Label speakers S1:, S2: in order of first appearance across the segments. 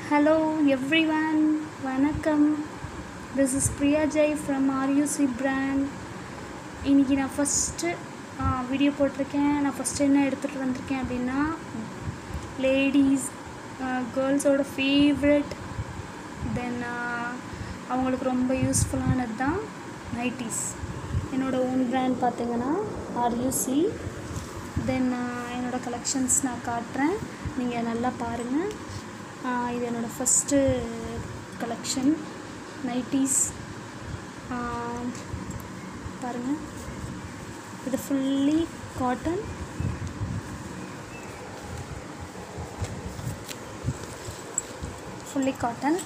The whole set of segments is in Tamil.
S1: ஹலோ எவ்ரிவன் வணக்கம் this is Priya Jai from RUC brand இன்றைக்கி நான் ஃபஸ்ட்டு வீடியோ போட்டிருக்கேன் நான் ஃபஸ்ட்டு என்ன எடுத்துகிட்டு வந்திருக்கேன் அப்படின்னா லேடீஸ் கேர்ள்ஸோட ஃபேவரட் தென் அவங்களுக்கு ரொம்ப யூஸ்ஃபுல்லானது தான் நைட்டிஸ் என்னோடய ஓன் பிராண்ட் பார்த்தீங்கன்னா ஆர்யூசி தென் என்னோடய கலெக்ஷன்ஸ் நான் காட்டுறேன் நீங்கள் நல்லா பாருங்கள் இது என்னோடய ஃபஸ்ட்டு கலெக்ஷன் நைட்டிஸ் பாருங்கள் இது fully cotton fully cotton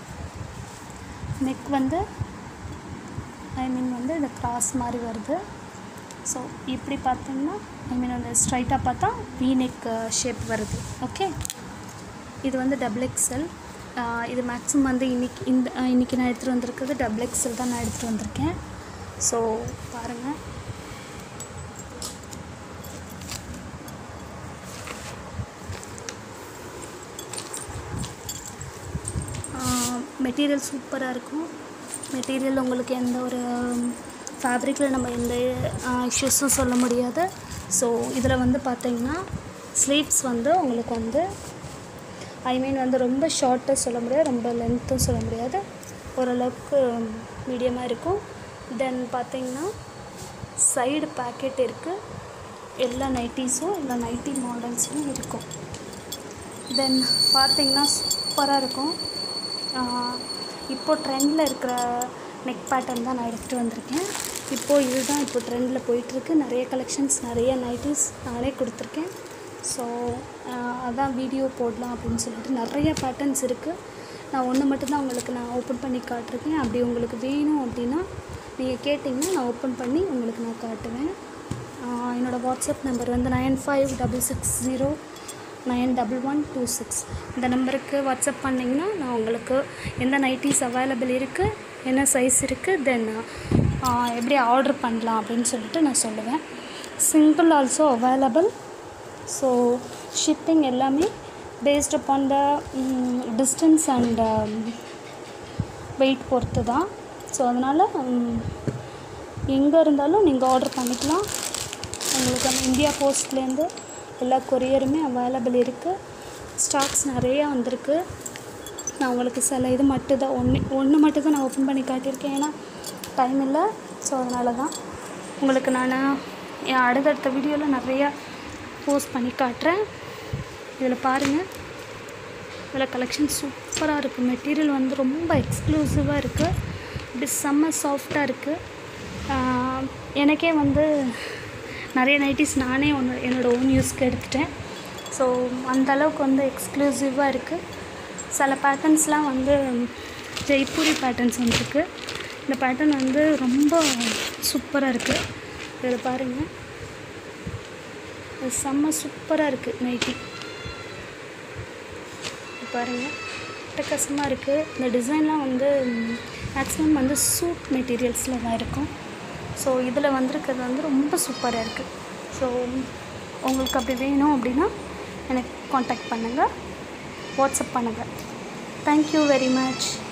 S1: neck வந்து ஐ மீன் வந்து இந்த கிராஸ் மாதிரி வருது ஸோ இப்படி பார்த்தீங்கன்னா ஐ மீன் அந்த ஸ்ட்ரைட்டாக பார்த்தா வி நெக் ஷேப் வருது ஓகே இது வந்து டபுள் எக்ஸல் இது மேக்ஸிமம் வந்து இன்னைக்கு இந்த இன்றைக்கி நான் எடுத்துகிட்டு வந்திருக்கிறது டபுள் எக்ஸல் தான் நான் எடுத்துகிட்டு வந்திருக்கேன் ஸோ பாருங்கள் மெட்டீரியல் சூப்பராக இருக்கும் மெட்டீரியல் உங்களுக்கு எந்த ஒரு ஃபேப்ரிக்கில் நம்ம எந்த இஷ்யூஸும் சொல்ல முடியாது ஸோ இதில் வந்து பார்த்தீங்கன்னா ஸ்லீவ்ஸ் வந்து உங்களுக்கு வந்து ஐ மீன் வந்து ரொம்ப ஷார்ட்டாக சொல்ல முடியாது ரொம்ப லென்த்தும் சொல்ல முடியாது ஓரளவுக்கு மீடியமாக இருக்கும் தென் பார்த்தீங்கன்னா சைடு பேக்கெட் இருக்குது எல்லா நைட்டிஸும் எல்லா நைட்டி மாடல்ஸும் இருக்கும் தென் பார்த்தீங்கன்னா சூப்பராக இருக்கும் இப்போது ட்ரெண்டில் இருக்கிற நெக் பேட்டர்ன் தான் நான் எடுத்துகிட்டு வந்திருக்கேன் இப்போது இதுதான் இப்போ ட்ரெண்டில் போயிட்டுருக்கு நிறைய கலெக்ஷன்ஸ் நிறைய நைட்டிஸ் நானே கொடுத்துருக்கேன் ஸோ அதான் வீடியோ போடலாம் அப்படின்னு சொல்லிட்டு நிறைய பேட்டர்ன்ஸ் இருக்குது நான் ஒன்று மட்டும்தான் உங்களுக்கு நான் ஓப்பன் பண்ணி காட்டிருக்கேன் அப்படி உங்களுக்கு வேணும் அப்படின்னா நீங்கள் கேட்டிங்கன்னா நான் ஓப்பன் பண்ணி உங்களுக்கு நான் காட்டுவேன் என்னோடய வாட்ஸ்அப் நம்பர் வந்து nine five double six zero nine double one two six இந்த நம்பருக்கு வாட்ஸ்அப் பண்ணிங்கன்னா நான் உங்களுக்கு எந்த நைட்டிஸ் அவைலபிள் இருக்குது என்ன சைஸ் இருக்குது தென் எப்படி ஆர்டர் பண்ணலாம் அப்படின்னு சொல்லிட்டு நான் சொல்லுவேன் single also available so shipping எல்லாமே based upon the distance and weight பொறுத்து தான் ஸோ அதனால் எங்கே இருந்தாலும் நீங்கள் ஆர்டர் பண்ணிக்கலாம் உங்களுக்கு அந்த இந்தியா போஸ்ட்லேருந்து எல்லா கொரியருமே அவைலபிள் இருக்குது ஸ்டாக்ஸ் நிறையா வந்திருக்கு நான் உங்களுக்கு சில இது மட்டும் தான் ஒன்று ஒன்று மட்டும் தான் நான் ஓப்பன் பண்ணி காட்டியிருக்கேன் ஏன்னா டைம் இல்லை ஸோ அதனால தான் உங்களுக்கு நான் என் அடுத்தடுத்த வீடியோவில் நிறையா போஸ்ட் பண்ணி காட்டுறேன் இதில் பாருங்கள் இதில் கலெக்ஷன் சூப்பராக இருக்குது மெட்டீரியல் வந்து ரொம்ப எக்ஸ்க்ளூசிவாக இருக்குது இப்படி செம்ம சாஃப்டாக இருக்குது எனக்கே வந்து நிறைய நைட்டிஸ் நானே ஒன்று என்னோடய ஓன் யூஸ்க்கு எடுத்துட்டேன் ஸோ அந்த அளவுக்கு வந்து எக்ஸ்க்ளூசிவாக இருக்குது சில பேட்டர்ன்ஸ்லாம் வந்து ஜெய்ப்பூரி பேட்டர்ன்ஸ் வந்துருக்கு இந்த பேட்டர்ன் வந்து ரொம்ப சூப்பராக இருக்குது இதில் பாருங்கள் இது செம்ம சூப்பராக இருக்குது நைட்டி பாருங்கள் அட்டகாசமாக இருக்குது இந்த டிசைன்லாம் வந்து மேக்ஸிமம் வந்து சூட் மெட்டீரியல்ஸில் தான் இருக்கும் ஸோ இதில் வந்திருக்கிறது வந்து ரொம்ப சூப்பராக இருக்குது ஸோ உங்களுக்கு அப்படி வேணும் அப்படின்னா எனக்கு காண்டாக்ட் பண்ணுங்கள் வாட்ஸ்அப் பண்ணுங்கள் தேங்க்யூ வெரி மச்